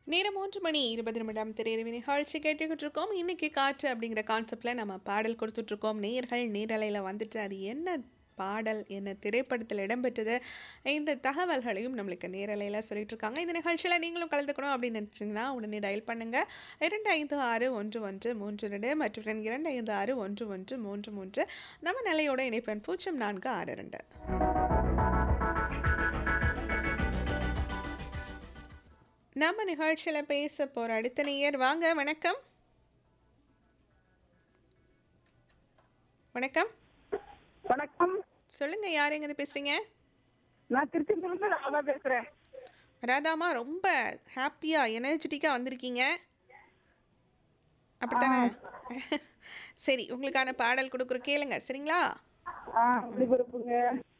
நேரம் மூன்று மணி இருபது நிமிடம் திரையறிவு நிகழ்ச்சி கேட்டுக்கிட்டு இருக்கோம் இன்னைக்கு காற்று அப்படிங்கிற கான்செப்டில் நம்ம பாடல் கொடுத்துட்ருக்கோம் நேர்கள் நேரலையில் வந்துட்டு அது என்ன பாடல் என்ன திரைப்படத்தில் இடம்பெற்றது இந்த தகவல்களையும் நம்மளுக்கு நேரலையில் சொல்லிட்டு இருக்காங்க இந்த நிகழ்ச்சியில் நீங்களும் கலந்துக்கணும் அப்படின்னு நினச்சிங்கன்னா உடனே டயல் பண்ணுங்கள் இரண்டு ஐந்து ஆறு ஒன்று ஒன்று மூன்று ரெண்டு மற்றும் இரண்டு ஐந்து ஆறு ஒன்று ஒன்று மூன்று மூன்று நம்ம நிலையோட இணைப்பெண் பூஜ்ஜியம் நான்கு ஆறு ரெண்டு நம்ம நிகழ்ச்சியில் பேச போகிற அடுத்த நேயர் வாங்க வணக்கம் வணக்கம் வணக்கம் சொல்லுங்க யார் எங்கேருந்து பேசுறீங்க நான் திருச்செந்தூர்ல ராதா பேசுறேன் ராதாமா ரொம்ப ஹாப்பியா எனர்ஜெட்டிக்கா வந்திருக்கீங்க அப்படித்தானே சரி உங்களுக்கான பாடல் கொடுக்குற கேளுங்க சரிங்களா ஆ ஒளிபரப்புங்க